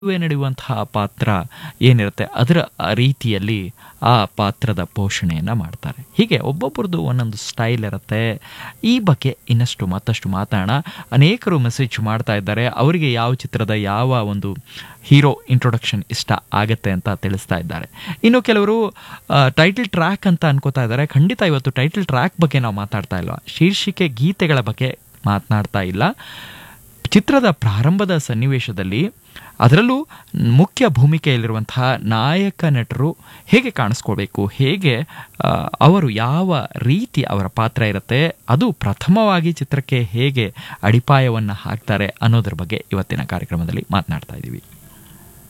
ನಡುವೆ ನಡೆಯುವಂತಹ ಪಾತ್ರ ಏನಿರುತ್ತೆ ಅದರ ರೀತಿಯಲ್ಲಿ ಆ ಪಾತ್ರದ ಪೋಷಣೆಯನ್ನು ಮಾಡ್ತಾರೆ ಹೀಗೆ ಒಬ್ಬೊಬ್ಬರದ್ದು ಒಂದೊಂದು ಸ್ಟೈಲ್ ಇರುತ್ತೆ ಈ ಬಗ್ಗೆ ಇನ್ನಷ್ಟು ಮತ್ತಷ್ಟು ಮಾತಾಡೋಣ ಅನೇಕರು ಮೆಸೇಜ್ ಮಾಡ್ತಾ ಇದ್ದಾರೆ ಅವರಿಗೆ ಯಾವ ಚಿತ್ರದ ಯಾವ ಒಂದು ಹೀರೋ ಇಂಟ್ರೊಡಕ್ಷನ್ ಇಷ್ಟ ಆಗತ್ತೆ ಅಂತ ತಿಳಿಸ್ತಾ ಇದ್ದಾರೆ ಇನ್ನು ಕೆಲವರು ಟೈಟಲ್ ಟ್ರ್ಯಾಕ್ ಅಂತ ಅನ್ಕೋತಾ ಇದ್ದಾರೆ ಖಂಡಿತ ಇವತ್ತು ಟೈಟಲ್ ಟ್ರ್ಯಾಕ್ ಬಗ್ಗೆ ನಾವು ಮಾತಾಡ್ತಾ ಇಲ್ವಾ ಶೀರ್ಷಿಕೆ ಗೀತೆಗಳ ಬಗ್ಗೆ ಮಾತನಾಡ್ತಾ ಇಲ್ಲ ಚಿತ್ರದ ಪ್ರಾರಂಭದ ಸನ್ನಿವೇಶದಲ್ಲಿ ಅದರಲ್ಲೂ ಮುಖ್ಯ ಭೂಮಿಕೆಯಲ್ಲಿರುವಂತಹ ನಾಯಕ ನಟರು ಹೇಗೆ ಕಾಣಿಸ್ಕೊಳ್ಬೇಕು ಹೇಗೆ ಆ, ಅವರು ಯಾವ ರೀತಿ ಅವರ ಪಾತ್ರ ಇರುತ್ತೆ ಅದು ಪ್ರಥಮವಾಗಿ ಚಿತ್ರಕ್ಕೆ ಹೇಗೆ ಅಡಿಪಾಯವನ್ನು ಹಾಕ್ತಾರೆ ಅನ್ನೋದ್ರ ಬಗ್ಗೆ ಇವತ್ತಿನ ಕಾರ್ಯಕ್ರಮದಲ್ಲಿ ಮಾತನಾಡ್ತಾ ಇದ್ದೀವಿ